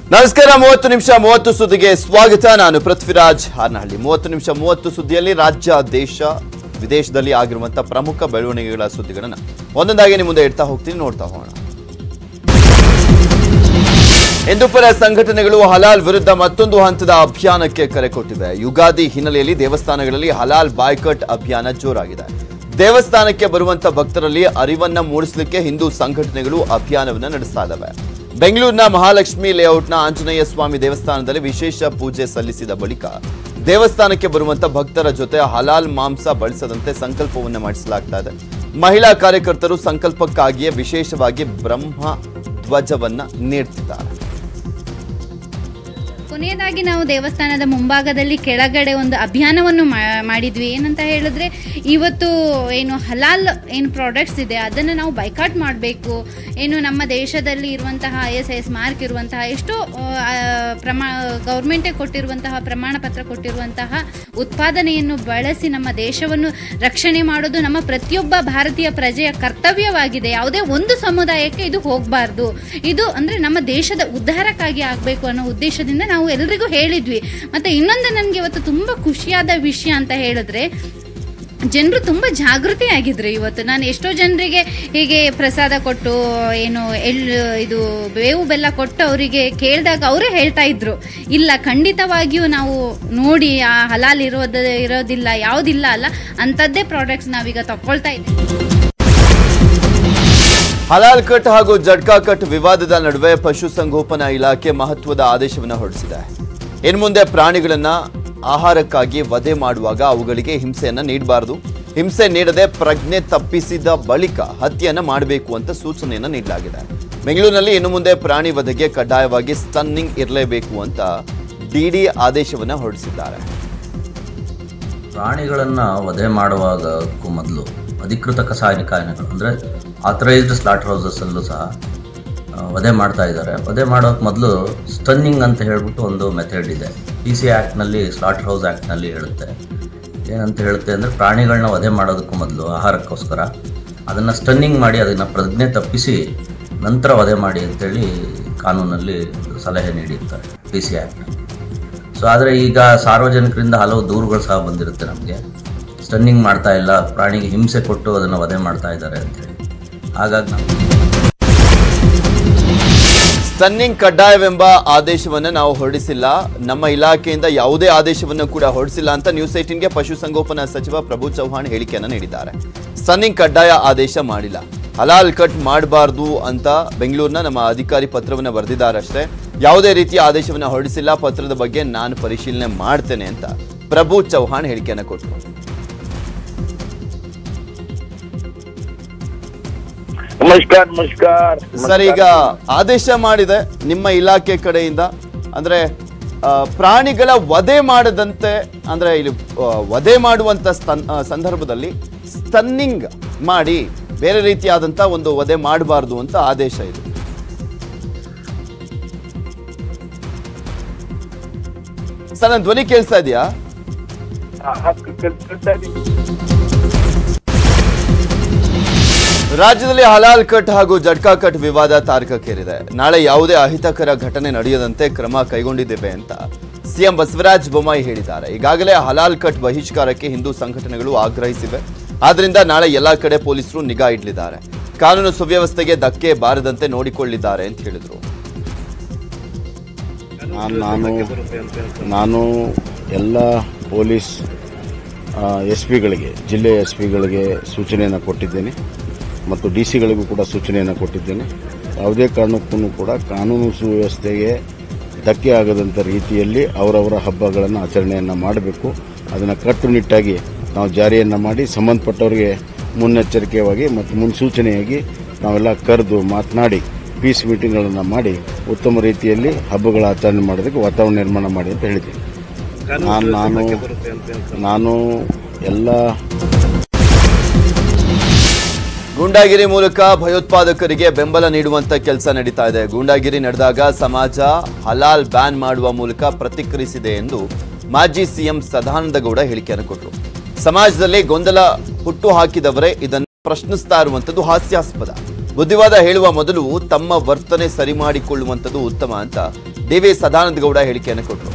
ನಮಸ್ಕಾರ ಮೂವತ್ತು ನಿಮಿಷ ಮೂವತ್ತು ಸುದ್ದಿಗೆ ಸ್ವಾಗತ ನಾನು ಪೃಥ್ವಿರಾಜ್ ಹಾರ್ನಹಳ್ಳಿ ಮೂವತ್ತು ನಿಮಿಷ ಮೂವತ್ತು ಸುದ್ದಿಯಲ್ಲಿ ರಾಜ್ಯ ದೇಶ ವಿದೇಶದಲ್ಲಿ ಆಗಿರುವಂತಹ ಪ್ರಮುಖ ಬೆಳವಣಿಗೆಗಳ ಸುದ್ದಿಗಳನ್ನ ಒಂದೊಂದಾಗಿ ನಿಮ್ಮ ಮುಂದೆ ಇಡ್ತಾ ಹೋಗ್ತೀನಿ ನೋಡ್ತಾ ಹೋಗೋಣ ಹಿಂದೂಪರ ಸಂಘಟನೆಗಳು ಹಲಾಲ್ ವಿರುದ್ಧ ಮತ್ತೊಂದು ಹಂತದ ಅಭಿಯಾನಕ್ಕೆ ಕರೆ ಕೊಟ್ಟಿವೆ ಯುಗಾದಿ ಹಿನ್ನೆಲೆಯಲ್ಲಿ ದೇವಸ್ಥಾನಗಳಲ್ಲಿ ಹಲಾಲ್ ಬಾಯ್ಕಟ್ ಅಭಿಯಾನ ಜೋರಾಗಿದೆ ದೇವಸ್ಥಾನಕ್ಕೆ ಬರುವಂತ ಭಕ್ತರಲ್ಲಿ ಅರಿವನ್ನ ಮೂಡಿಸಲಿಕ್ಕೆ ಹಿಂದೂ ಸಂಘಟನೆಗಳು ಅಭಿಯಾನವನ್ನ ನಡೆಸ್ತಾ ಇದ್ದಾವೆ ಬೆಂಗಳೂರಿನ ಮಹಾಲಕ್ಷ್ಮಿ ಲೇಔಟ್ನ ಆಂಜನೇಯ ಸ್ವಾಮಿ ದೇವಸ್ಥಾನದಲ್ಲಿ ವಿಶೇಷ ಪೂಜೆ ಸಲ್ಲಿಸಿದ ಬಳಿಕ ದೇವಸ್ಥಾನಕ್ಕೆ ಬರುವಂತ ಭಕ್ತರ ಜೊತೆ ಹಲಾಲ್ ಮಾಂಸ ಬಳಸದಂತೆ ಸಂಕಲ್ಪವನ್ನ ಮಾಡಿಸಲಾಗ್ತಾ ಇದೆ ಮಹಿಳಾ ಕಾರ್ಯಕರ್ತರು ಸಂಕಲ್ಪಕ್ಕಾಗಿಯೇ ವಿಶೇಷವಾಗಿ ಬ್ರಹ್ಮ ಧ್ವಜವನ್ನ ನೀಡ್ತಿದ್ದಾರೆ ಕೊನೆಯದಾಗಿ ನಾವು ದೇವಸ್ಥಾನದ ಮುಂಭಾಗದಲ್ಲಿ ಕೆಳಗಡೆ ಒಂದು ಅಭಿಯಾನವನ್ನು ಮಾ- ಮಾಡಿದ್ವಿ ಏನಂತ ಹೇಳಿದ್ರೆ ಇವತ್ತು ಏನು ಹಲಾಲ್ ಏನು ಪ್ರಾಡಕ್ಟ್ಸ್ ಇದೆ ಅದನ್ನು ನಾವು ಬೈಕಾಟ್ ಮಾಡಬೇಕು ಏನು ನಮ್ಮ ದೇಶದಲ್ಲಿ ಇರುವಂತಹ I S I S mark ಇರುವಂತಹ ಎಷ್ಟೋ ಆ, ಪ್ರಮಾ ಗೌರ್ಮೆಂಟೇ ಕೊಟ್ಟಿರುವಂತಹ ಪ್ರಮಾಣ ಪತ್ರ ಕೊಟ್ಟಿರುವಂತಹ ಉತ್ಪಾದನೆಯನ್ನು ಬಳಸಿ ನಮ್ಮ ದೇಶವನ್ನು ರಕ್ಷಣೆ ಮಾಡೋದು ನಮ್ಮ ಪ್ರತಿಯೊಬ್ಬ ಭಾರತೀಯ ಪ್ರಜೆಯ ಕರ್ತವ್ಯವಾಗಿದೆ ಯಾವುದೇ ಒಂದು ಸಮುದಾಯಕ್ಕೆ ಇದು ಹೋಗಬಾರ್ದು ಇದು ಅಂದರೆ ನಮ್ಮ ದೇಶದ ಉದ್ಧಾರಕ್ಕಾಗಿ ಆಗಬೇಕು ಅನ್ನೋ ಉದ್ದೇಶದಿಂದ ನಾವು ಎಲ್ರಿಗೂ ಹೇಳಿದ್ವಿ ಮತ್ತು ಇನ್ನೊಂದು ನನಗೆ ಇವತ್ತು ತುಂಬ ಖುಷಿಯಾದ ವಿಷಯ ಅಂತ ಹೇಳಿದ್ರೆ ಜನರು ತುಂಬ ಜಾಗೃತಿ ಆಗಿದ್ರು ಇವತ್ತು ನಾನು ಎಷ್ಟೋ ಜನರಿಗೆ ಹೀಗೆ ಪ್ರಸಾದ ಕೊಟ್ಟು ಏನು ಎಳ್ಳು ಇದು ಬೇವು ಬೆಲ್ಲ ಕೊಟ್ಟು ಅವರಿಗೆ ಕೇಳಿದಾಗ ಅವರೇ ಹೇಳ್ತಾ ಇದ್ರು ಇಲ್ಲ ಖಂಡಿತವಾಗಿಯೂ ನಾವು ನೋಡಿ ಆ ಹಲಾಲ್ ಇರೋದು ಇರೋದಿಲ್ಲ ಯಾವುದಿಲ್ಲ ಅಲ್ಲ ಅಂಥದ್ದೇ ಪ್ರಾಡಕ್ಟ್ಸ್ ನಾವೀಗ ತಗೊಳ್ತಾ ಇದ್ದೀವಿ ಹಲಾಲ್ ಕಟ್ ಹಾಗೂ ಜಡ್ಕಾ ಕಟ್ ವಿವಾದದ ನಡುವೆ ಪಶುಸಂಗೋಪನಾ ಇಲಾಖೆ ಮಹತ್ವದ ಆದೇಶವನ್ನು ಹೊರಡಿಸಿದೆ ಇನ್ನು ಮುಂದೆ ಪ್ರಾಣಿಗಳನ್ನ ಆಹಾರಕ್ಕಾಗಿ ವಧೆ ಮಾಡುವಾಗ ಅವುಗಳಿಗೆ ಹಿಂಸೆಯನ್ನ ನೀಡಬಾರದು ಹಿಂಸೆ ನೀಡದೆ ಪ್ರಜ್ಞೆ ತಪ್ಪಿಸಿದ ಬಳಿಕ ಹತ್ಯೆಯನ್ನ ಮಾಡಬೇಕು ಅಂತ ಸೂಚನೆಯನ್ನ ನೀಡಲಾಗಿದೆ ಬೆಂಗಳೂರಿನಲ್ಲಿ ಇನ್ನು ಮುಂದೆ ಪ್ರಾಣಿ ವಧೆಗೆ ಕಡ್ಡಾಯವಾಗಿ ಸ್ಟನ್ನಿಂಗ್ ಇರಲೇಬೇಕು ಅಂತ ಡಿಡಿ ಆದೇಶವನ್ನ ಹೊರಡಿಸಿದ್ದಾರೆ ಪ್ರಾಣಿಗಳನ್ನು ವಧೆ ಮಾಡುವಾಗಕ್ಕೂ ಮೊದಲು ಅಧಿಕೃತ ಕಸಾಯಿಖಾನೆಗಳು ಅಂದರೆ ಆಥರೈಸ್ಡ್ ಸ್ಲಾಟರ್ ಹೌಸಸ್ಸಲ್ಲೂ ಸಹ ಆ, ವಧೆ ಮಾಡ್ತಾ ಇದ್ದಾರೆ ವಧೆ ಮಾಡೋಕ್ಕೆ ಮೊದಲು ಸ್ಟನ್ನಿಂಗ್ ಅಂತ ಹೇಳ್ಬಿಟ್ಟು ಒಂದು ಮೆಥಡ್ ಇದೆ ಪಿ ಸಿ ಆ್ಯಕ್ಟ್ನಲ್ಲಿ ಸ್ಲಾಟರ್ ಹೌಸ್ ಆ್ಯಕ್ಟ್ನಲ್ಲಿ ಹೇಳುತ್ತೆ ಏನಂತ ಹೇಳುತ್ತೆ ಅಂದರೆ ಪ್ರಾಣಿಗಳನ್ನ ವಧೆ ಮಾಡೋದಕ್ಕೂ ಮೊದಲು ಆಹಾರಕ್ಕೋಸ್ಕರ ಅದನ್ನು ಸ್ಟನ್ನಿಂಗ್ ಮಾಡಿ ಅದನ್ನು ಪ್ರಜ್ಞೆ ತಪ್ಪಿಸಿ ನಂತರ ವಧೆ ಮಾಡಿ ಅಂತೇಳಿ ಕಾನೂನಲ್ಲಿ ಒಂದು ಸಲಹೆ ನೀಡಿರ್ತಾರೆ ಪಿ ಸಿ ಆ್ಯಕ್ಟ್ ಸೊ ಆದರೆ ಈಗ ಸಾರ್ವಜನಿಕರಿಂದ ಹಲವು ದೂರುಗಳು ಸಹ ಬಂದಿರುತ್ತೆ ನಮಗೆ ಸ್ಟನ್ನಿಂಗ್ ಮಾಡ್ತಾ ಇಲ್ಲ ಪ್ರಾಣಿಗೆ ಹಿಂಸೆ ಕೊಟ್ಟು ಅದನ್ನು ವಧೆ ಮಾಡ್ತಾ ಇದ್ದಾರೆ ಅಂತೇಳಿ ಹಾಗಾಗಿ ನಾವು ಸ್ಟನ್ನಿಂಗ್ ಕಡ್ಡಾಯವೆಂಬ ಆದೇಶವನ್ನು ನಾವು ಹೊರಡಿಸಿಲ್ಲ ನಮ್ಮ ಇಲಾಖೆಯಿಂದ ಯಾವುದೇ ಆದೇಶವನ್ನು ಕೂಡ ಹೊರಡಿಸಿಲ್ಲ ಅಂತ ನ್ಯೂಸ್ ಏಟಿನ್ಗೆ ಪಶುಸಂಗೋಪನಾ ಸಚಿವ ಪ್ರಭು ಚೌಹಾಣ್ ಹೇಳಿಕೆಯನ್ನು ನೀಡಿದ್ದಾರೆ ಸ್ಟನ್ನಿಂಗ್ ಕಡ್ಡಾಯ ಆದೇಶ ಮಾಡಿಲ್ಲ ಹಲಾಲ್ ಕಟ್ ಮಾಡಬಾರ್ದು ಅಂತ ಬೆಂಗಳೂರಿನ ನಮ್ಮ ಅಧಿಕಾರಿ ಪತ್ರವನ್ನು ಬರೆದಿದ್ದಾರೆ ಅಷ್ಟೇ ಯಾವುದೇ ರೀತಿಯ ಆದೇಶವನ್ನು ಹೊರಡಿಸಿಲ್ಲ ಪತ್ರದ ಬಗ್ಗೆ ನಾನು ಪರಿಶೀಲನೆ ಮಾಡ್ತೇನೆ ಅಂತ ಪ್ರಭು ಚೌಹಾಣ್ ಹೇಳಿಕೆಯನ್ನು ಕೊಟ್ಟರು ನಮಸ್ಕಾರ ನಮಸ್ಕಾರ ಸರ್ ಈಗ ಆದೇಶ ಮಾಡಿದೆ ನಿಮ್ಮ ಇಲಾಖೆ ಕಡೆಯಿಂದ ಅಂದ್ರೆ ಆ, ಪ್ರಾಣಿಗಳ ವಧೆ ಮಾಡದಂತೆ ಅಂದ್ರೆ ಇಲ್ಲಿ ಆ, ವಧೆ ಮಾಡುವಂತ ಸ್ತನ್- ಆ, ಸಂದರ್ಭದಲ್ಲಿ ಸ್ಟನ್ನಿಂಗ್ ಮಾಡಿ ಬೇರೆ ರೀತಿಯಾದಂತ ಒಂದು ವಧೆ ಮಾಡಬಾರ್ದು ಅಂತ ಆದೇಶ ಇದೆ ಸರ್ ನನ್ನ ಧ್ವನಿ ಕೇಳಿಸ್ತಾ ಇದೆಯಾ ಆ, ಆ, ಕ- ಕ- ಕೇಳ್ತಾ ಇದೀನಿ. ರಾಜ್ಯದಲ್ಲಿ ಹಲಾಲ್ ಕಟ್ ಹಾಗೂ ಜಡ್ಕಾ ಕಟ್ ವಿವಾದ ತಾರಕಕ್ಕೇರಿದೆ ನಾಳೆ ಯಾವುದೇ ಅಹಿತಕರ ಘಟನೆ ನಡೆಯದಂತೆ ಕ್ರಮ ಕೈಗೊಂಡಿದ್ದೇವೆ ಅಂತ ಸಿಎಂ ಬಸವರಾಜ ಬೊಮ್ಮಾಯಿ ಹೇಳಿದ್ದಾರೆ ಈಗಾಗಲೇ ಹಲಾಲ್ ಕಟ್ ಬಹಿಷ್ಕಾರಕ್ಕೆ ಹಿಂದೂ ಸಂಘಟನೆಗಳು ಆಗ್ರಹಿಸಿವೆ ಆದ್ರಿಂದ ನಾಳೆ ಎಲ್ಲಾ ಕಡೆ ಪೊಲೀಸರು ನಿಗಾ ಇಡಲಿದ್ದಾರೆ ಕಾನೂನು ಸುವ್ಯವಸ್ಥೆಗೆ ಧಕ್ಕೆ ಬಾರದಂತೆ ನೋಡಿಕೊಳ್ಳಿದ್ದಾರೆ ಅಂತ ಹೇಳಿದರು ನಾನು ನಾನು ನಾನು ಎಲ್ಲ ಪೊಲೀಸ್ ಎಸ್ ಪಿಗಳಿಗೆ ಜಿಲ್ಲೆಯ ಎಸ್ ಪಿಗಳಿಗೆ ಸೂಚನೆಯನ್ನು ಕೊಟ್ಟಿದ್ದೇನೆ ಮತ್ತು ಡಿ ಸಿಗಳಿಗೂ ಕೂಡ ಸೂಚನೆಯನ್ನು ಕೊಟ್ಟಿದ್ದೇನೆ ಯಾವುದೇ ಕಾರಣಕ್ಕೂ ಕೂಡ ಕಾನೂನು ಸುವ್ಯವಸ್ಥೆಗೆ ಧಕ್ಕೆ ಆಗದಂಥ ರೀತಿಯಲ್ಲಿ ಅವರವರ ಹಬ್ಬಗಳನ್ನು ಆಚರಣೆಯನ್ನು ಮಾಡಬೇಕು ಅದನ್ನು ಕಟ್ಟುನಿಟ್ಟಾಗಿ ನಾವು ಜಾರಿಯನ್ನು ಮಾಡಿ ಸಂಬಂಧಪಟ್ಟವರಿಗೆ ಮುನ್ನೆಚ್ಚರಿಕೆಯಾಗಿ ಮತ್ತು ಮುನ್ಸೂಚನೆಯಾಗಿ ನಾವೆಲ್ಲ ಕರೆದು ಮಾತನಾಡಿ ಪೀಸ್ ಮೀಟಿಂಗ್ಗಳನ್ನು ಮಾಡಿ ಉತ್ತಮ ರೀತಿಯಲ್ಲಿ ಹಬ್ಬಗಳ ಆಚರಣೆ ಮಾಡೋದಕ್ಕೆ ವಾತಾವರಣ ನಿರ್ಮಾಣ ಮಾಡಿ ಅಂತ ಹೇಳಿದ್ದೀನಿ ನಾನು ನಾನು ನಾನು ಎಲ್ಲ ಗೂಂಡಾಗಿರಿ ಮೂಲಕ ಭಯೋತ್ಪಾದಕರಿಗೆ ಬೆಂಬಲ ನೀಡುವಂತ ಕೆಲಸ ನಡೀತಾ ಇದೆ ಗೂಂಡಾಗಿರಿ ನಡೆದಾಗ ಸಮಾಜ ಹಲಾಲ್ ಬ್ಯಾನ್ ಮಾಡುವ ಮೂಲಕ ಪ್ರತಿಕ್ರಿಯಿಸಿದೆ ಎಂದು ಮಾಜಿ ಸಿಎಂ ಸದಾನಂದ ಗೌಡ ಹೇಳಿಕೆಯನ್ನು ಕೊಟ್ಟರು ಸಮಾಜದಲ್ಲಿ ಗೊಂದಲ ಹುಟ್ಟು ಹಾಕಿದವರೇ ಇದನ್ನು ಪ್ರಶ್ನಿಸ್ತಾ ಇರುವಂತದ್ದು ಹಾಸ್ಯಾಸ್ಪದ ಬುದ್ಧಿವಾದ ಹೇಳುವ ಮೊದಲು ತಮ್ಮ ವರ್ತನೆ ಸರಿ ಮಾಡಿಕೊಳ್ಳುವಂಥದ್ದು ಉತ್ತಮ ಅಂತ ಡಿ ವಿ ಸದಾನಂದ ಗೌಡ ಹೇಳಿಕೆಯನ್ನು ಕೊಟ್ಟರು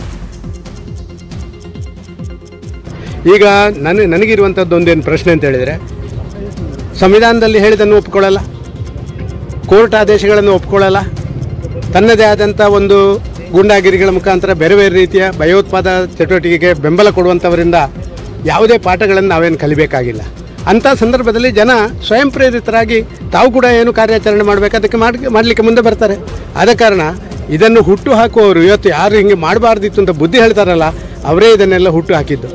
ಈಗ ನನ್ನ ನನಗಿರುವಂಥದ್ದು ಒಂದೇನು ಪ್ರಶ್ನೆ ಅಂತ ಹೇಳಿದರೆ ಸಂವಿಧಾನದಲ್ಲಿ ಹೇಳಿದ್ದನ್ನು ಒಪ್ಕೊಳ್ಳಲ್ಲ ಕೋರ್ಟ್ ಆದೇಶಗಳನ್ನು ಒಪ್ಕೊಳ್ಳಲ್ಲ ತನ್ನದೇ ಆದಂಥ ಒಂದು ಗೂಂಡಾಗಿರಿಗಳ ಮುಖಾಂತರ ಬೇರೆ ಬೇರೆ ರೀತಿಯ ಭಯೋತ್ಪಾದ ಚಟುವಟಿಕೆಗೆ ಬೆಂಬಲ ಕೊಡುವಂಥವರಿಂದ ಯಾವುದೇ ಪಾಠಗಳನ್ನು ನಾವೇನು ಕಲಿಬೇಕಾಗಿಲ್ಲ ಅಂಥ ಸಂದರ್ಭದಲ್ಲಿ ಜನ ಸ್ವಯಂ ಪ್ರೇರಿತರಾಗಿ ತಾವು ಕೂಡ ಏನು ಕಾರ್ಯಾಚರಣೆ ಮಾಡಬೇಕು ಅದಕ್ಕೆ ಮಾಡಿ ಮಾಡಲಿಕ್ಕೆ ಮುಂದೆ ಬರ್ತಾರೆ ಆದ ಕಾರಣ ಇದನ್ನು ಹುಟ್ಟು ಹಾಕುವವರು ಇವತ್ತು ಯಾರು ಹಿಂಗೆ ಮಾಡಬಾರ್ದಿತ್ತು ಅಂತ ಬುದ್ಧಿ ಹೇಳ್ತಾರಲ್ಲ ಅವರೇ ಇದನ್ನೆಲ್ಲ ಹುಟ್ಟು ಹಾಕಿದ್ದು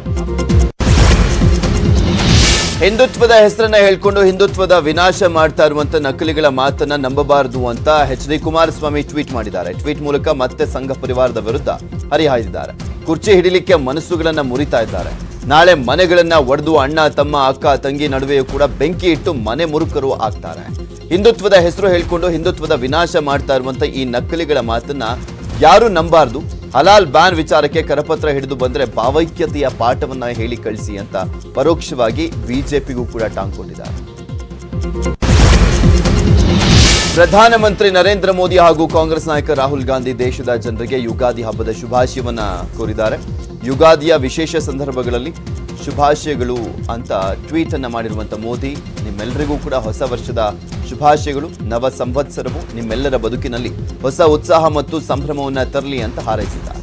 ಹಿಂದುತ್ವದ ಹೆಸರನ್ನ ಹೇಳ್ಕೊಂಡು ಹಿಂದುತ್ವದ ವಿನಾಶ ಮಾಡ್ತಾ ಇರುವಂತ ನಕಲಿಗಳ ಮಾತನ್ನ ನಂಬಬಾರದು ಅಂತ ಎಚ್ ಡಿ ಕುಮಾರಸ್ವಾಮಿ ಟ್ವೀಟ್ ಮಾಡಿದ್ದಾರೆ ಟ್ವೀಟ್ ಮೂಲಕ ಮತ್ತೆ ಸಂಘ ಪರಿವಾರದ ವಿರುದ್ಧ ಹರಿಹಾಯ್ದಿದ್ದಾರೆ ಕುರ್ಚಿ ಹಿಡಿಲಿಕ್ಕೆ ಮನಸ್ಸುಗಳನ್ನ ಮುರಿತಾ ಇದ್ದಾರೆ ನಾಳೆ ಮನೆಗಳನ್ನ ಒಡೆದು ಅಣ್ಣ ತಮ್ಮ ಅಕ್ಕ ತಂಗಿ ನಡುವೆಯೂ ಕೂಡ ಬೆಂಕಿ ಇಟ್ಟು ಮನೆ ಮುರುಕರು ಆಗ್ತಾರೆ ಹಿಂದುತ್ವದ ಹೆಸರು ಹೇಳ್ಕೊಂಡು ಹಿಂದುತ್ವದ ವಿನಾಶ ಮಾಡ್ತಾ ಇರುವಂತ ಈ ನಕಲಿಗಳ ಮಾತನ್ನ ಯಾರು ನಂಬಾರ್ದು ಹಲಾಲ್ ಬ್ಯಾನ್ ವಿಚಾರಕ್ಕೆ ಕರಪತ್ರ ಹಿಡಿದು ಬಂದ್ರೆ ಭಾವೈಕ್ಯತೆಯ ಪಾಠವನ್ನ ಹೇಳಿ ಕಳಿಸಿ ಅಂತ ಪರೋಕ್ಷವಾಗಿ ಬಿಜೆಪಿಗೂ ಕೂಡ ಟಾಂಗ್ ಕೊಟ್ಟಿದ್ದಾರೆ ಪ್ರಧಾನಮಂತ್ರಿ ನರೇಂದ್ರ ಮೋದಿ ಹಾಗೂ ಕಾಂಗ್ರೆಸ್ ನಾಯಕ ರಾಹುಲ್ ಗಾಂಧಿ ದೇಶದ ಜನರಿಗೆ ಯುಗಾದಿ ಹಬ್ಬದ ಶುಭಾಶಯವನ್ನ ಕೋರಿದ್ದಾರೆ ಯುಗಾದಿಯ ವಿಶೇಷ ಸಂದರ್ಭಗಳಲ್ಲಿ ಶುಭಾಶಯಗಳು ಅಂತ ಟ್ವೀಟ್ ಅನ್ನ ಮಾಡಿರುವಂತ ಮೋದಿ ನಿಮ್ಮೆಲ್ಲರಿಗೂ ಕೂಡ ಹೊಸ ವರ್ಷದ ಶುಭಾಶಯಗಳು ನವ ಸಂವತ್ಸರವು ನಿಮ್ಮೆಲ್ಲರ ಬದುಕಿನಲ್ಲಿ ಹೊಸ ಉತ್ಸಾಹ ಮತ್ತು ಸಂಭ್ರಮವನ್ನ ತರಲಿ ಅಂತ ಹಾರೈಸಿದ್ದಾರೆ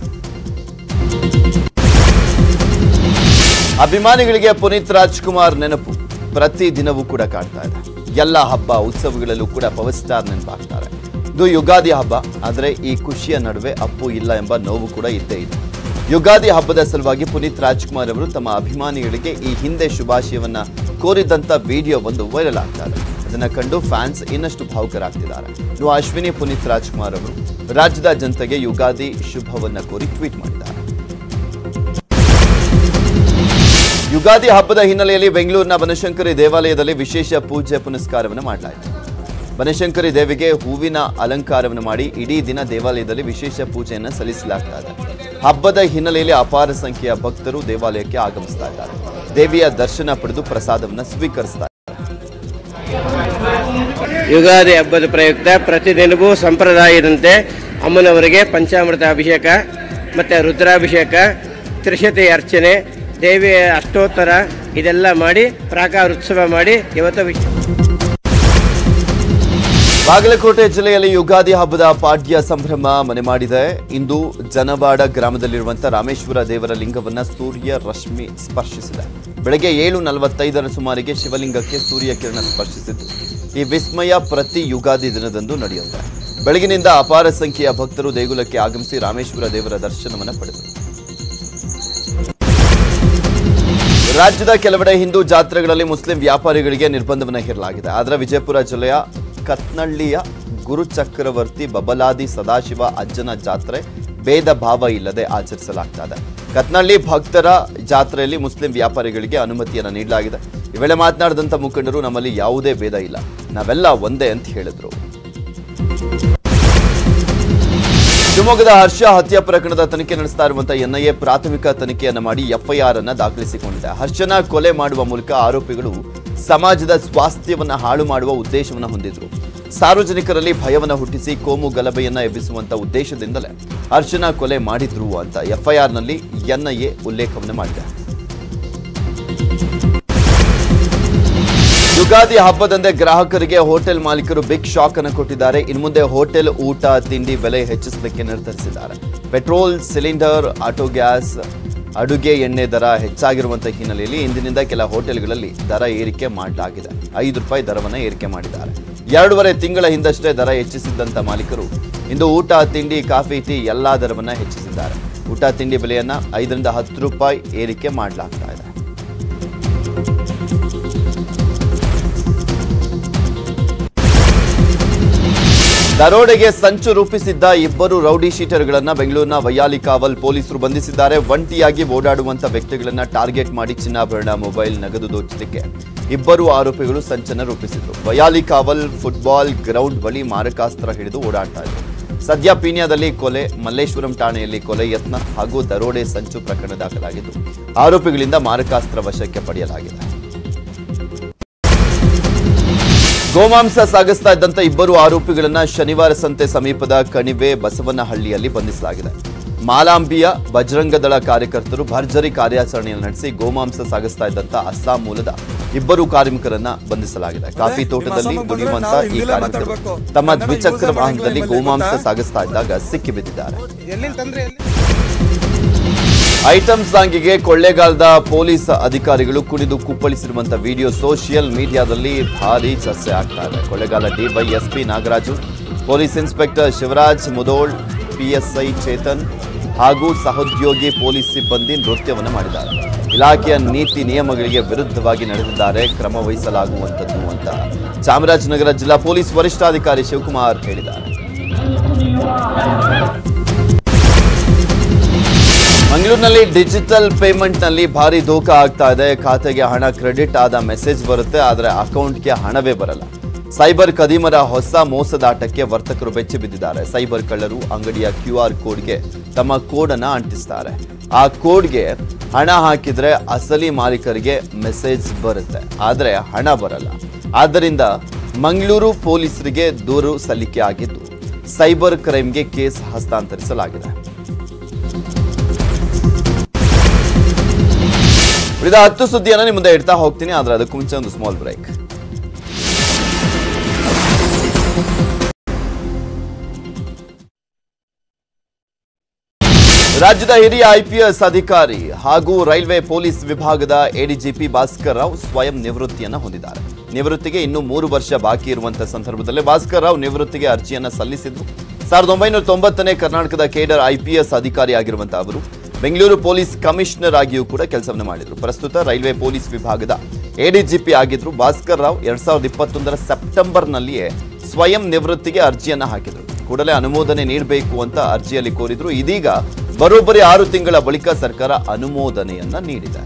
ಅಭಿಮಾನಿಗಳಿಗೆ ಪುನೀತ್ ರಾಜ್ಕುಮಾರ್ ನೆನಪು ಪ್ರತಿ ದಿನವೂ ಕೂಡ ಕಾಡ್ತಾ ಇದೆ ಎಲ್ಲ ಹಬ್ಬ ಉತ್ಸವಗಳಲ್ಲೂ ಕೂಡ ಪವರ್ ಸ್ಟಾರ್ ನೆನಪಾಗ್ತಾರೆ ಇದು ಯುಗಾದಿ ಹಬ್ಬ ಆದರೆ ಈ ಖುಷಿಯ ನಡುವೆ ಅಪ್ಪು ಇಲ್ಲ ಎಂಬ ನೋವು ಕೂಡ ಇದ್ದೇ ಇದೆ ಯುಗಾದಿ ಹಬ್ಬದ ಸಲುವಾಗಿ ಪುನೀತ್ ರಾಜ್ಕುಮಾರ್ ಅವರು ತಮ್ಮ ಅಭಿಮಾನಿಗಳಿಗೆ ಈ ಹಿಂದೆ ಶುಭಾಶಯವನ್ನ ಕೋರಿದ್ದಂತ ವಿಡಿಯೋ ಒಂದು ವೈರಲ್ ಆಗ್ತಾ ಇದೆ ಅದನ್ನ ಕಂಡು ಫ್ಯಾನ್ಸ್ ಇನ್ನಷ್ಟು ಭಾವುಕರಾಗ್ತಿದ್ದಾರೆ ಇನ್ನು ಅಶ್ವಿನಿ ಪುನೀತ್ ರಾಜ್ಕುಮಾರ್ ಅವರು ರಾಜ್ಯದ ಜನತೆಗೆ ಯುಗಾದಿ ಶುಭವನ್ನ ಕೋರಿ ಟ್ವೀಟ್ ಮಾಡಿದ್ದಾರೆ ಯುಗಾದಿ ಹಬ್ಬದ ಹಿನ್ನೆಲೆಯಲ್ಲಿ ಬೆಂಗಳೂರಿನ ಬನಶಂಕರಿ ದೇವಾಲಯದಲ್ಲಿ ವಿಶೇಷ ಪೂಜೆ ಪುನಸ್ಕಾರವನ್ನು ಮಾಡಲಾಯಿತು ಬನಶಂಕರಿ ದೇವಿಗೆ ಹೂವಿನ ಅಲಂಕಾರವನ್ನು ಮಾಡಿ ಇಡೀ ದಿನ ದೇವಾಲಯದಲ್ಲಿ ವಿಶೇಷ ಪೂಜೆಯನ್ನು ಸಲ್ಲಿಸಲಾಗ್ತಾ ಇದೆ ಹಬ್ಬದ ಹಿನ್ನೆಲೆಯಲ್ಲಿ ಅಪಾರ ಸಂಖ್ಯೆಯ ಭಕ್ತರು ದೇವಾಲಯಕ್ಕೆ ಆಗಮಿಸ್ತಾ ಇದ್ದಾರೆ ದೇವಿಯ ದರ್ಶನ ಪಡೆದು ಪ್ರಸಾದವನ್ನು ಸ್ವೀಕರಿಸ್ತಾ ಯುಗಾದಿ ಹಬ್ಬದ ಪ್ರಯುಕ್ತ ಪ್ರತಿದಿನವೂ ಸಂಪ್ರದಾಯದಂತೆ ಅಮ್ಮನವರಿಗೆ ಪಂಚಾಮೃತ ಅಭಿಷೇಕ ಮತ್ತು ರುದ್ರಾಭಿಷೇಕ ತ್ರಿಶತಿ ಅರ್ಚನೆ ದೇವಿಯ ಅಷ್ಟೋತ್ತರ ಇದೆಲ್ಲ ಮಾಡಿ ಪ್ರಾಕಾರ ಉತ್ಸವ ಮಾಡಿ ಇವತ್ತು ವಿಶ್ ಬಾಗಲಕೋಟೆ ಜಿಲ್ಲೆಯಲ್ಲಿ ಯುಗಾದಿ ಹಬ್ಬದ ಪಾಡ್ಯ ಸಂಭ್ರಮ ಮನೆ ಮಾಡಿದೆ ಇಂದು ಜನವಾಡ ಗ್ರಾಮದಲ್ಲಿರುವಂತಹ ರಾಮೇಶ್ವರ ದೇವರ ಲಿಂಗವನ್ನ ಸೂರ್ಯ ರಶ್ಮಿ ಸ್ಪರ್ಶಿಸಿದೆ ಬೆಳಗ್ಗೆ ಏಳು ನಲವತ್ತೈದರ ಸುಮಾರಿಗೆ ಶಿವಲಿಂಗಕ್ಕೆ ಸೂರ್ಯ ಕಿರಣ ಸ್ಪರ್ಶಿಸಿತು ಈ ವಿಸ್ಮಯ ಪ್ರತಿ ಯುಗಾದಿ ದಿನದಂದು ನಡೆಯುತ್ತೆ ಬೆಳಗಿನಿಂದ ಅಪಾರ ಸಂಖ್ಯೆಯ ಭಕ್ತರು ದೇಗುಲಕ್ಕೆ ಆಗಮಿಸಿ ರಾಮೇಶ್ವರ ದೇವರ ದರ್ಶನವನ್ನು ಪಡೆದರು ರಾಜ್ಯದ ಕೆಲವೆಡೆ ಹಿಂದೂ ಜಾತ್ರೆಗಳಲ್ಲಿ ಮುಸ್ಲಿಂ ವ್ಯಾಪಾರಿಗಳಿಗೆ ನಿರ್ಬಂಧವನ್ನು ಹೇರಲಾಗಿದೆ ಆದರೆ ವಿಜಯಪುರ ಜಿಲ್ಲೆಯ ಕತ್ನಳ್ಳಿಯ ಗುರುಚಕ್ರವರ್ತಿ ಬಬಲಾದಿ ಸದಾಶಿವ ಅಜ್ಜನ ಜಾತ್ರೆ ಭೇದ ಭಾವ ಇಲ್ಲದೆ ಆಚರಿಸಲಾಗ್ತಾ ಇದೆ ಕತ್ನಳ್ಳಿ ಭಕ್ತರ ಜಾತ್ರೆಯಲ್ಲಿ ಮುಸ್ಲಿಂ ವ್ಯಾಪಾರಿಗಳಿಗೆ ಅನುಮತಿಯನ್ನು ನೀಡಲಾಗಿದೆ ಈ ವೇಳೆ ಮಾತನಾಡಿದಂಥ ಮುಖಂಡರು ನಮ್ಮಲ್ಲಿ ಯಾವುದೇ ಭೇದ ಇಲ್ಲ ನಾವೆಲ್ಲ ಒಂದೇ ಅಂತ ಹೇಳಿದ್ರು ಶಿವಮೊಗ್ಗದ ಹರ್ಷ ಹತ್ಯೆ ಪ್ರಕರಣದ ತನಿಖೆ ನಡೆಸ್ತಾ ಇರುವಂತಹ ಎನ್ಐಎ ಪ್ರಾಥಮಿಕ ತನಿಖೆಯನ್ನ ಮಾಡಿ ಎಫ್ಐಆರ್ ಅನ್ನ ದಾಖಲಿಸಿಕೊಂಡಿದೆ ಹರ್ಷನ ಕೊಲೆ ಮಾಡುವ ಮೂಲಕ ಆರೋಪಿಗಳು ಸಮಾಜದ ಸ್ವಾಸ್ಥ್ಯವನ್ನ ಹಾಳು ಮಾಡುವ ಉದ್ದೇಶವನ್ನ ಹೊಂದಿದ್ರು ಸಾರ್ವಜನಿಕರಲ್ಲಿ ಭಯವನ್ನ ಹುಟ್ಟಿಸಿ ಕೋಮು ಗಲಭೆಯನ್ನ ಎಬ್ಬಿಸುವಂತ ಉದ್ದೇಶದಿಂದಲೇ ಹರ್ಷನ ಕೊಲೆ ಮಾಡಿದ್ರು ಅಂತ ಎಫ್ಐಆರ್ನಲ್ಲಿ ಎನ್ಐಎ ಉಲ್ಲೇಖವನ್ನು ಮಾಡಿದೆ ಯುಗಾದಿ ಹಬ್ಬದಂದೇ ಗ್ರಾಹಕರಿಗೆ ಹೋಟೆಲ್ ಮಾಲೀಕರು ಬಿಗ್ ಶಾಕ್ ಅನ್ನು ಕೊಟ್ಟಿದ್ದಾರೆ ಇನ್ನು ಮುಂದೆ ಹೋಟೆಲ್ ಊಟ ತಿಂಡಿ ಬೆಲೆ ಹೆಚ್ಚಿಸಲಿಕ್ಕೆ ನಿರ್ಧರಿಸಿದ್ದಾರೆ ಪೆಟ್ರೋಲ್ ಸಿಲಿಂಡರ್ ಆಟೋ ಗ್ಯಾಸ್ ಅಡುಗೆ ಎಣ್ಣೆ ದರ ಹೆಚ್ಚಾಗಿರುವಂತಹ ಹಿನ್ನೆಲೆಯಲ್ಲಿ ಇಂದಿನಿಂದ ಕೆಲ ಹೋಟೆಲ್ಗಳಲ್ಲಿ ದರ ಏರಿಕೆ ಮಾಡಲಾಗಿದೆ ಐದು ರೂಪಾಯಿ ದರವನ್ನು ಏರಿಕೆ ಮಾಡಿದ್ದಾರೆ ಎರಡೂವರೆ ತಿಂಗಳ ಹಿಂದಷ್ಟೇ ದರ ಹೆಚ್ಚಿಸಿದ್ದಂಥ ಮಾಲೀಕರು ಇಂದು ಊಟ ತಿಂಡಿ ಕಾಫಿ ಟೀ ಎಲ್ಲಾ ದರವನ್ನು ಹೆಚ್ಚಿಸಿದ್ದಾರೆ ಊಟ ತಿಂಡಿ ಬೆಲೆಯನ್ನ ಐದರಿಂದ ಹತ್ತು ರೂಪಾಯಿ ಏರಿಕೆ ಮಾಡಲಾಗ್ತಾ ಇದೆ ದರೋಡೆಗೆ ಸಂಚು ರೂಪಿಸಿದ್ದ ಇಬ್ಬರು ರೌಡಿ ಶೀಟರ್ಗಳನ್ನ ಬೆಂಗಳೂರಿನ ವೈಯಾಲಿ ಕಾವಲ್ ಪೊಲೀಸರು ಬಂಧಿಸಿದ್ದಾರೆ ಒಂಟಿಯಾಗಿ ಓಡಾಡುವಂತ ವ್ಯಕ್ತಿಗಳನ್ನ ಟಾರ್ಗೆಟ್ ಮಾಡಿ ಚಿನ್ನಾಭರಣ ಮೊಬೈಲ್ ನಗದು ದೋಚಲಿಕ್ಕೆ ಇಬ್ಬರು ಆರೋಪಿಗಳು ಸಂಚನ ರೂಪಿಸಿದ್ರು ವಯಾಲಿ ಕಾವಲ್ ಫುಟ್ಬಾಲ್ ಗ್ರೌಂಡ್ ಬಳಿ ಮಾರಕಾಸ್ತ್ರ ಹಿಡಿದು ಓಡಾಡ್ತಾ ಇದ್ರು ಸದ್ಯ ಪೀಣ್ಯದಲ್ಲಿ ಕೊಲೆ ಮಲ್ಲೇಶ್ವರಂ ಠಾಣೆಯಲ್ಲಿ ಕೊಲೆ ಯತ್ನ ಹಾಗೂ ದರೋಡೆ ಸಂಚು ಪ್ರಕರಣ ದಾಖಲಾಗಿದ್ದು ಆರೋಪಿಗಳಿಂದ ಮಾರಕಾಸ್ತ್ರ ವಶಕ್ಕೆ ಪಡೆಯಲಾಗಿದೆ ಗೋಮಾಂಸ ಸಾಗಿಸ್ತಾ ಇದ್ದಂತ ಇಬ್ಬರು ಆರೋಪಿಗಳನ್ನ ಶನಿವಾರ ಸಂತೆ ಸಮೀಪದ ಕಣಿವೆ ಬಸವನಹಳ್ಳಿಯಲ್ಲಿ ಬಂಧಿಸಲಾಗಿದೆ ಮಾಲಾಂಬಿಯ ಬಜರಂಗದಳ ಕಾರ್ಯಕರ್ತರು ಭರ್ಜರಿ ಕಾರ್ಯಾಚರಣೆಯನ್ನು ನಡೆಸಿ ಗೋಮಾಂಸ ಸಾಗಿಸ್ತಾ ಇದ್ದಂತ ಅಸ್ಸಾಂ ಮೂಲದ ಇಬ್ಬರು ಕಾರ್ಮಿಕರನ್ನ ಬಂಧಿಸಲಾಗಿದೆ ಕಾಫಿ ತೋಟದಲ್ಲಿ ದುಡಿಯುವಂತ ಈ ಕಾರ್ಮಿಕರು ತಮ್ಮ ದ್ವಿಚಕ್ರ ವಾಹನದಲ್ಲಿ ಗೋಮಾಂಸ ಸಾಗಿಸ್ತಾ ಇದ್ದಾಗ ಸಿಕ್ಕಿಬಿದ್ದಿದ್ದಾರೆ ಐಟಂ ಸಾಂಗಿಗೆ ಕೊಳ್ಳೇಗಾಲದ ಪೊಲೀಸ್ ಅಧಿಕಾರಿಗಳು ಕುಣಿದು ಕುಪ್ಪಳಿಸಿರುವಂತಹ ವಿಡಿಯೋ ಸೋಷಿಯಲ್ ಮೀಡಿಯಾದಲ್ಲಿ ಭಾರಿ ಚರ್ಚೆ ಆಗ್ತಾ ಇದೆ Kollegal DYSP Nagaraju police inspector Shivaraj Mudhol PSI Chetan ಹಾಗೂ ಸಹೋದ್ಯೋಗಿ ಪೊಲೀಸ್ ಸಿಬ್ಬಂದಿ ನೃತ್ಯವನ್ನು ಮಾಡಿದ್ದಾರೆ ಇಲಾಖೆಯ ನೀತಿ ನಿಯಮಗಳಿಗೆ ವಿರುದ್ಧವಾಗಿ ನಡೆದಿದ್ದಾರೆ ಕ್ರಮ ವಹಿಸಲಾಗುವಂಥದ್ದು ಅಂತ ಚಾಮರಾಜನಗರ ಜಿಲ್ಲಾ ಪೊಲೀಸ್ ವರಿಷ್ಠಾಧಿಕಾರಿ ಶಿವಕುಮಾರ್ ಹೇಳಿದ್ದಾರೆ ಮಂಗಳೂರಿನಲ್ಲಿ ಡಿಜಿಟಲ್ ಪೇಮೆಂಟ್ನಲ್ಲಿ ಭಾರಿ ಧೋಖ ಆಗ್ತಾ ಇದೆ ಖಾತೆಗೆ ಹಣ ಕ್ರೆಡಿಟ್ ಆದ ಮೆಸೇಜ್ ಬರುತ್ತೆ ಆದರೆ ಅಕೌಂಟ್ಗೆ ಹಣವೇ ಬರಲ್ಲ ಸೈಬರ್ ಕದೀಮರ ಹೊಸ ಮೋಸದಾಟಕ್ಕೆ ವರ್ತಕರು ಬೆಚ್ಚಿ ಬಿದ್ದಿದ್ದಾರೆ ಸೈಬರ್ ಕಳ್ಳರು ಅಂಗಡಿಯ ಕ್ಯೂ ಆರ್ ಕೋಡ್ಗೆ ತಮ್ಮ ಕೋಡ್ ಅನ್ನ ಅಂಟಿಸ್ತಾರೆ ಆ ಕೋಡ್ಗೆ ಹಣ ಹಾಕಿದ್ರೆ ಅಸಲಿ ಮಾಲೀಕರಿಗೆ ಮೆಸೇಜ್ ಬರುತ್ತೆ ಆದರೆ ಹಣ ಬರಲ್ಲ ಆದ್ದರಿಂದ ಮಂಗಳೂರು ಪೊಲೀಸರಿಗೆ ದೂರು ಸಲ್ಲಿಕೆ ಆಗಿದ್ದು ಸೈಬರ್ ಕ್ರೈಮ್ಗೆ ಕೇಸ್ ಹಸ್ತಾಂತರಿಸಲಾಗಿದೆ ಉಳಿದ ಹತ್ತು ಸುದ್ದಿಯನ್ನು ನಿಮ್ಮ ಮುಂದೆ ಇಡ್ತಾ ಹೋಗ್ತೀನಿ ಆದ್ರೆ ಅದಕ್ಕೂ ಮುಂಚೆ ಒಂದು ಸ್ಮಾಲ್ ಬ್ರೇಕ್ ರಾಜ್ಯದ ಹಿರಿಯ ಐಪಿಎಸ್ ಅಧಿಕಾರಿ ಹಾಗೂ ರೈಲ್ವೆ ಪೊಲೀಸ್ ವಿಭಾಗದ ಎಡಿಜಿಪಿ ಭಾಸ್ಕರ್ ರಾವ್ ಸ್ವಯಂ ನಿವೃತ್ತಿಯನ್ನ ಹೊಂದಿದ್ದಾರೆ ನಿವೃತ್ತಿಗೆ ಇನ್ನು ಮೂರು ವರ್ಷ ಬಾಕಿ ಇರುವಂತಹ ಸಂದರ್ಭದಲ್ಲಿ ಭಾಸ್ಕರ್ ರಾವ್ ನಿವೃತ್ತಿಗೆ ಅರ್ಜಿಯನ್ನ ಸಲ್ಲಿಸಿದ್ರು ಸಾವಿರದ ಒಂಬೈನೂರ ತೊಂಬತ್ತನೇ ಕರ್ನಾಟಕದ ಕೇಡರ್ ಐಪಿಎಸ್ ಅಧಿಕಾರಿ ಆಗಿರುವಂತಹ ಅವರು ಬೆಂಗಳೂರು ಪೊಲೀಸ್ ಕಮಿಷನರ್ ಆಗಿಯೂ ಕೂಡ ಕೆಲಸವನ್ನು ಮಾಡಿದ್ರು ಪ್ರಸ್ತುತ ರೈಲ್ವೆ ಪೊಲೀಸ್ ವಿಭಾಗದ ಎಡಿಜಿಪಿ ಆಗಿದ್ರು ಭಾಸ್ಕರ್ ರಾವ್ ಎರಡ್ ಸಾವಿರದ ಇಪ್ಪತ್ತೊಂದರ ಸೆಪ್ಟೆಂಬರ್ನಲ್ಲಿಯೇ ಸ್ವಯಂ ನಿವೃತ್ತಿಗೆ ಅರ್ಜಿಯನ್ನ ಹಾಕಿದ್ರು ಕೂಡಲೇ ಅನುಮೋದನೆ ನೀಡಬೇಕು ಅಂತ ಅರ್ಜಿಯಲ್ಲಿ ಕೋರಿದ್ರು ಇದೀಗ ಬರೋಬ್ಬರಿ ಆರು ತಿಂಗಳ ಬಳಿಕ ಸರ್ಕಾರ ಅನುಮೋದನೆಯನ್ನ ನೀಡಿದೆ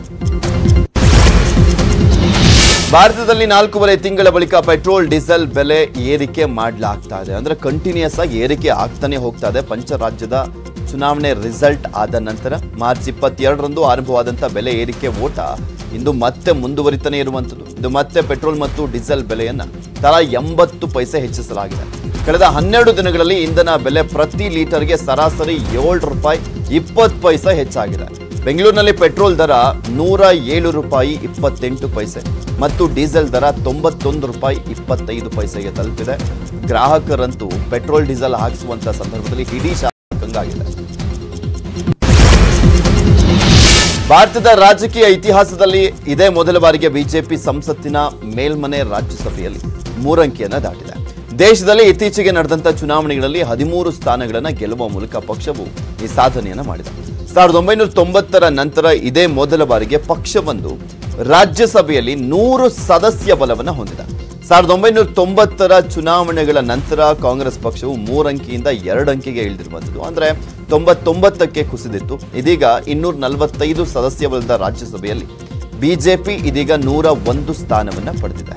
ಭಾರತದಲ್ಲಿ ನಾಲ್ಕೂವರೆ ತಿಂಗಳ ಬಳಿಕ ಪೆಟ್ರೋಲ್ ಡೀಸೆಲ್ ಬೆಲೆ ಏರಿಕೆ ಮಾಡಲಾಗ್ತಾ ಇದೆ ಅಂದ್ರೆ ಕಂಟಿನ್ಯೂಸ್ ಆಗಿ ಏರಿಕೆ ಆಗ್ತಾನೆ ಹೋಗ್ತಾ ಇದೆ ಪಂಚರಾಜ್ಯದ ಚುನಾವಣೆ ರಿಸಲ್ಟ್ ಆದ ನಂತರ ಮಾರ್ಚ್ ಇಪ್ಪತ್ತೆರಡರಂದು ಆರಂಭವಾದಂಥ ಬೆಲೆ ಏರಿಕೆ ಓಟ ಇಂದು ಮತ್ತೆ ಮುಂದುವರಿತಾನೆ ಇರುವಂಥದ್ದು ಇದು ಮತ್ತೆ ಪೆಟ್ರೋಲ್ ಮತ್ತು ಡೀಸೆಲ್ ಬೆಲೆಯನ್ನ ತಲಾ ಎಂಬತ್ತು ಪೈಸೆ ಹೆಚ್ಚಿಸಲಾಗಿದೆ ಕಳೆದ ಹನ್ನೆರಡು ದಿನಗಳಲ್ಲಿ ಇಂಧನ ಬೆಲೆ ಪ್ರತಿ ಲೀಟರ್ಗೆ ಸರಾಸರಿ ಏಳು ರೂಪಾಯಿ ಇಪ್ಪತ್ತು ಪೈಸೆ ಹೆಚ್ಚಾಗಿದೆ ಬೆಂಗಳೂರಿನಲ್ಲಿ ಪೆಟ್ರೋಲ್ ದರ ನೂರ ಏಳು ರೂಪಾಯಿ ಇಪ್ಪತ್ತೆಂಟು ಪೈಸೆ ಮತ್ತು ಡೀಸೆಲ್ ದರ ತೊಂಬತ್ತೊಂದು ರೂಪಾಯಿ ಇಪ್ಪತ್ತೈದು ಪೈಸೆಗೆ ತಲುಪಿದೆ ಗ್ರಾಹಕರಂತೂ ಪೆಟ್ರೋಲ್ ಡೀಸೆಲ್ ಹಾಕಿಸುವಂತ ಸಂದರ್ಭದಲ್ಲಿ ಇಡೀ ಶಾಖಂಗಾಗಿದೆ ಭಾರತದ ರಾಜಕೀಯ ಇತಿಹಾಸದಲ್ಲಿ ಇದೇ ಮೊದಲ ಬಾರಿಗೆ ಬಿಜೆಪಿ ಸಂಸತ್ತಿನ ಮೇಲ್ಮನೆ ರಾಜ್ಯಸಭೆಯಲ್ಲಿ ಮೂರಂಕಿಯನ್ನ ದಾಟಿದೆ ದೇಶದಲ್ಲಿ ಇತ್ತೀಚೆಗೆ ನಡೆದಂತ ಚುನಾವಣೆಗಳಲ್ಲಿ ಹದಿಮೂರು ಸ್ಥಾನಗಳನ್ನು ಗೆಲ್ಲುವ ಮೂಲಕ ಪಕ್ಷವು ಈ ಸಾಧನೆಯನ್ನ ಮಾಡಿದೆ ಸಾವಿರದ ಒಂಬೈನೂರ ತೊಂಬತ್ತರ ನಂತರ ಇದೇ ಮೊದಲ ಬಾರಿಗೆ ಪಕ್ಷವೊಂದು ರಾಜ್ಯಸಭೆಯಲ್ಲಿ ನೂರು ಸದಸ್ಯ ಬಲವನ್ನು ಹೊಂದಿದೆ ಸಾವಿರದ ಒಂಬೈನೂರ ತೊಂಬತ್ತರ ಚುನಾವಣೆಗಳ ನಂತರ ಕಾಂಗ್ರೆಸ್ ಪಕ್ಷವು ಮೂರಂಕಿಯಿಂದ ಎರಡು ಅಂಕಿಗೆ ಇಳಿದಿರುವಂಥದ್ದು ಅಂದ್ರೆ ತೊಂಬತ್ತೊಂಬತ್ತಕ್ಕೆ ಕುಸಿದಿತ್ತು ಇದೀಗ ಇನ್ನೂರ ನಲವತ್ತೈದು ಸದಸ್ಯ ಬಲದ ರಾಜ್ಯಸಭೆಯಲ್ಲಿ ಬಿಜೆಪಿ ಇದೀಗ ನೂರ ಒಂದು ಸ್ಥಾನವನ್ನ ಪಡೆದಿದೆ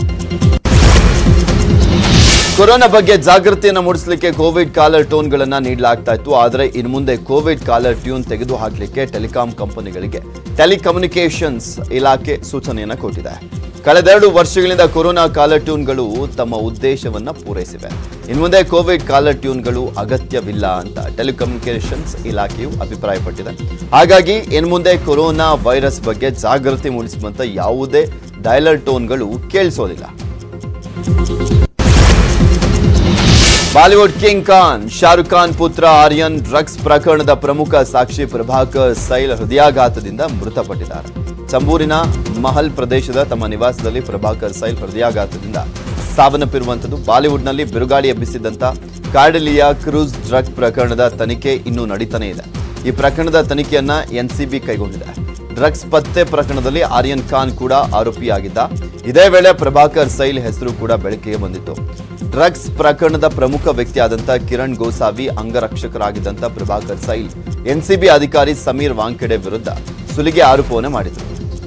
ಕೊರೋನಾ ಬಗ್ಗೆ ಜಾಗೃತಿಯನ್ನು ಮೂಡಿಸಲಿಕ್ಕೆ ಕೋವಿಡ್ ಕಾಲರ್ ಟೋನ್ಗಳನ್ನ ನೀಡಲಾಗ್ತಾ ಇತ್ತು ಆದರೆ ಇನ್ನು ಮುಂದೆ ಕೋವಿಡ್ ಕಾಲರ್ ಟ್ಯೂನ್ ತೆಗೆದು ಹಾಕಲಿಕ್ಕೆ ಟೆಲಿಕಾಂ ಕಂಪನಿಗಳಿಗೆ ಟೆಲಿಕಮ್ಯುನಿಕೇಷನ್ಸ್ ಇಲಾಖೆ ಸೂಚನೆಯನ್ನ ಕೊಟ್ಟಿದೆ ಕಳೆದೆರಡು ವರ್ಷಗಳಿಂದ ಕೊರೋನಾ ಕಾಲರ್ ಟ್ಯೂನ್ಗಳು ತಮ್ಮ ಉದ್ದೇಶವನ್ನ ಪೂರೈಸಿವೆ ಇನ್ನು ಮುಂದೆ ಕೋವಿಡ್ ಕಾಲರ್ ಟ್ಯೂನ್ಗಳು ಅಗತ್ಯವಿಲ್ಲ ಅಂತ ಟೆಲಿಕಮ್ಯುನಿಕೇಷನ್ಸ್ ಇಲಾಖೆಯು ಅಭಿಪ್ರಾಯಪಟ್ಟಿದೆ ಹಾಗಾಗಿ ಇನ್ನು ಮುಂದೆ ಕೊರೋನಾ ವೈರಸ್ ಬಗ್ಗೆ ಜಾಗೃತಿ ಮೂಡಿಸುವಂತ ಯಾವುದೇ ಡೈಲರ್ ಟೋನ್ಗಳು ಕೇಳಿಸೋದಿಲ್ಲ ಬಾಲಿವುಡ್ ಕಿಂಗ್ ಖಾನ್ ಶಾರುಖ್ ಖಾನ್ ಪುತ್ರ ಆರ್ಯನ್ ಡ್ರಗ್ಸ್ ಪ್ರಕರಣದ ಪ್ರಮುಖ ಸಾಕ್ಷಿ ಪ್ರಭಾಕರ್ ಸೈಲ್ ಹೃದಯಾಘಾತದಿಂದ ಮೃತಪಟ್ಟಿದ್ದಾರೆ ಚಂಬೂರಿನ ಮಹಲ್ ಪ್ರದೇಶದ ತಮ್ಮ ನಿವಾಸದಲ್ಲಿ ಪ್ರಭಾಕರ್ ಸೈಲ್ ಹೃದಯಾಘಾತದಿಂದ ಸಾವನ್ನಪ್ಪಿರುವಂಥದ್ದು ಬಾಲಿವುಡ್ನಲ್ಲಿ ಬಿರುಗಾಳಿ ಎಬ್ಬಿಸಿದಂತ ಕಾರ್ಡೆಲಿಯಾ ಕ್ರೂಸ್ ಡ್ರಗ್ ಪ್ರಕರಣದ ತನಿಖೆ ಇನ್ನೂ ನಡೀತಾನೆ ಇದೆ ಈ ಪ್ರಕರಣದ ತನಿಖೆಯನ್ನ ಎನ್ಸಿಬಿ ಕೈಗೊಂಡಿದೆ ಡ್ರಗ್ಸ್ ಪತ್ತೆ ಪ್ರಕರಣದಲ್ಲಿ ಆರ್ಯನ್ ಖಾನ್ ಕೂಡ ಆರೋಪಿಯಾಗಿದ್ದ ಇದೇ ವೇಳೆ ಪ್ರಭಾಕರ್ ಸೈಲ್ ಹೆಸರು ಕೂಡ ಬೆಳಕಿಗೆ ಬಂದಿತ್ತು ಡ್ರಗ್ಸ್ ಪ್ರಕರಣದ ಪ್ರಮುಖ ವ್ಯಕ್ತಿಯಾದಂಥ ಕಿರಣ್ ಗೋಸಾವಿ ಅಂಗರಕ್ಷಕರಾಗಿದ್ದಂಥ ಪ್ರಭಾಕರ್ ಸೈಲ್ ಎನ್ಸಿಬಿ ಅಧಿಕಾರಿ ಸಮೀರ್ ವಾಂಕೆಡೆ ವಿರುದ್ಧ ಸುಲಿಗೆ ಆರೋಪವನ್ನು ಮಾಡಿದರು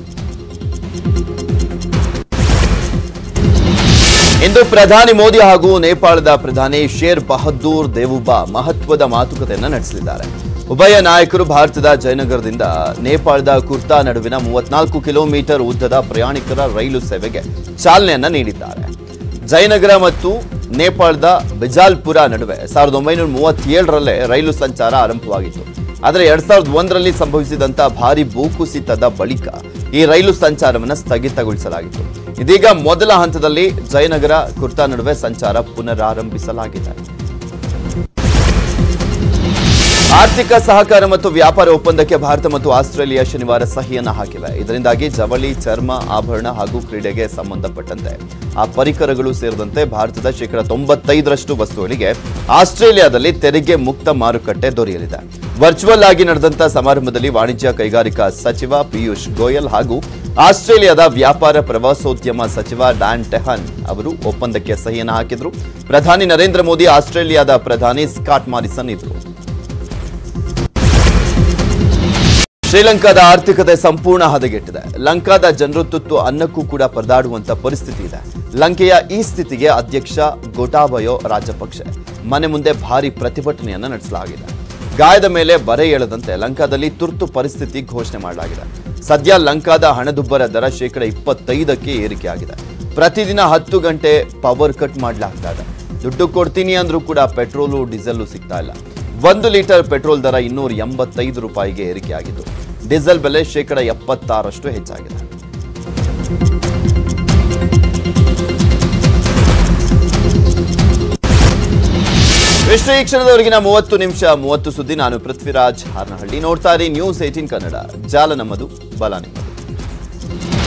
ಇಂದು ಪ್ರಧಾನಿ ಮೋದಿ ಹಾಗೂ ನೇಪಾಳದ ಪ್ರಧಾನಿ ಶೇರ್ ಬಹದ್ದೂರ್ ದೇವುಬಾ ಮಹತ್ವದ ಮಾತುಕತೆಯನ್ನು ನಡೆಸಲಿದ್ದಾರೆ ಉಭಯ ನಾಯಕರು ಭಾರತದ ಜಯನಗರದಿಂದ ನೇಪಾಳದ ಕುರ್ತಾ ನಡುವಿನ ಮೂವತ್ನಾಲ್ಕು ಕಿಲೋಮೀಟರ್ ಉದ್ದದ ಪ್ರಯಾಣಿಕರ ರೈಲು ಸೇವೆಗೆ ಚಾಲನೆಯನ್ನ ನೀಡಿದ್ದಾರೆ ಜಯನಗರ ಮತ್ತು ನೇಪಾಳದ ಬಿಜಾಲ್ಪುರ ನಡುವೆ ಸಾವಿರದ ಒಂಬೈನೂರ ಮೂವತ್ತೇಳರಲ್ಲೇ ರೈಲು ಸಂಚಾರ ಆರಂಭವಾಗಿತ್ತು ಆದರೆ ಎರಡ್ ಸಾವಿರದ ಒಂದರಲ್ಲಿ ಸಂಭವಿಸಿದಂತ ಭಾರಿ ಭೂಕುಸಿತದ ಬಳಿಕ ಈ ರೈಲು ಸಂಚಾರವನ್ನು ಸ್ಥಗಿತಗೊಳಿಸಲಾಗಿತ್ತು ಇದೀಗ ಮೊದಲ ಹಂತದಲ್ಲಿ ಜಯನಗರ ಕುರ್ತಾ ನಡುವೆ ಸಂಚಾರ ಪುನರಾರಂಭಿಸಲಾಗಿದೆ ಆರ್ಥಿಕ ಸಹಕಾರ ಮತ್ತು ವ್ಯಾಪಾರ ಒಪ್ಪಂದಕ್ಕೆ ಭಾರತ ಮತ್ತು ಆಸ್ಟ್ರೇಲಿಯಾ ಶನಿವಾರ ಸಹಿಯನ್ನ ಹಾಕಿವೆ ಇದರಿಂದಾಗಿ ಜವಳಿ ಚರ್ಮ ಆಭರಣ ಹಾಗೂ ಕ್ರೀಡೆಗೆ ಸಂಬಂಧಪಟ್ಟಂತೆ ಆ ಪರಿಕರಗಳು ಸೇರಿದಂತೆ ಭಾರತದ ಶೇಕಡ ತೊಂಬತ್ತೈದರಷ್ಟು ವಸ್ತುಗಳಿಗೆ ಆಸ್ಟ್ರೇಲಿಯಾದಲ್ಲಿ ತೆರಿಗೆ ಮುಕ್ತ ಮಾರುಕಟ್ಟೆ ದೊರೆಯಲಿದೆ ವರ್ಚುವಲ್ ಆಗಿ ನಡೆದಂತ ಸಮಾರಂಭದಲ್ಲಿ ವಾಣಿಜ್ಯ ಕೈಗಾರಿಕಾ ಸಚಿವ ಪಿಯೂಷ್ ಗೋಯಲ್ ಹಾಗೂ ಆಸ್ಟ್ರೇಲಿಯಾದ ವ್ಯಾಪಾರ ಪ್ರವಾಸೋದ್ಯಮ ಸಚಿವ ಡ್ಯಾನ್ ಟೆಹನ್ ಅವರು ಒಪ್ಪಂದಕ್ಕೆ ಸಹಿಯನ್ನ ಹಾಕಿದ್ರು ಪ್ರಧಾನಿ ನರೇಂದ್ರ ಮೋದಿ ಆಸ್ಟ್ರೇಲಿಯಾದ ಪ್ರಧಾನಿ ಸ್ಕಾಟ್ ಮಾರಿಸನ್ ಇದ್ರು ಶ್ರೀಲಂಕಾದ ಆರ್ಥಿಕತೆ ಸಂಪೂರ್ಣ ಹದಗೆಟ್ಟಿದೆ ಲಂಕಾದ ಜನರು ತುತ್ತು ಅನ್ನಕ್ಕೂ ಕೂಡ ಪರದಾಡುವಂತ ಪರಿಸ್ಥಿತಿ ಇದೆ ಲಂಕೆಯ ಈ ಸ್ಥಿತಿಗೆ ಅಧ್ಯಕ್ಷ ಗೋಟಾಬಯೋ ರಾಜಪಕ್ಷೆ ಮನೆ ಮುಂದೆ ಭಾರಿ ಪ್ರತಿಭಟನೆಯನ್ನ ನಡೆಸಲಾಗಿದೆ ಗಾಯದ ಮೇಲೆ ಬರೆ ಎಳೆದಂತೆ ಲಂಕಾದಲ್ಲಿ ತುರ್ತು ಪರಿಸ್ಥಿತಿ ಘೋಷಣೆ ಮಾಡಲಾಗಿದೆ ಸದ್ಯ ಲಂಕಾದ ಹಣದುಬ್ಬರ ದರ ಶೇಕಡ ಇಪ್ಪತ್ತೈದಕ್ಕೆ ಏರಿಕೆಯಾಗಿದೆ ಪ್ರತಿದಿನ ಹತ್ತು ಗಂಟೆ ಪವರ್ ಕಟ್ ಮಾಡಲಾಗ್ತಾ ಇದೆ ದುಡ್ಡು ಕೊಡ್ತೀನಿ ಅಂದ್ರೂ ಕೂಡ ಪೆಟ್ರೋಲು ಡೀಸೆಲ್ ಸಿಗ್ತಾ ಇಲ್ಲ ಒಂದು ಲೀಟರ್ ಪೆಟ್ರೋಲ್ ದರ ಇನ್ನೂರ ಎಂಬತ್ತೈದು ರೂಪಾಯಿಗೆ ಏರಿಕೆಯಾಗಿದ್ದು ಡೀಸೆಲ್ ಬೆಲೆ ಶೇಕಡ ಎಪ್ಪತ್ತಾರಷ್ಟು ಹೆಚ್ಚಾಗಿದೆ ವಿಶ್ವ ಈ ಕ್ಷಣದವರೆಗಿನ ಮೂವತ್ತು ನಿಮಿಷ ಮೂವತ್ತು ಸುದ್ದಿ ನಾನು ಪೃಥ್ವಿರಾಜ್ ಹಾರ್ನಹಳ್ಳಿ ನೋಡ್ತಾ ಇರಿ ನ್ಯೂಸ್ ಏಟೀನ್ ಕನ್ನಡ ಜಾಲ ನಮ್ಮದು ಬಲ ನಿಮ್ಮದು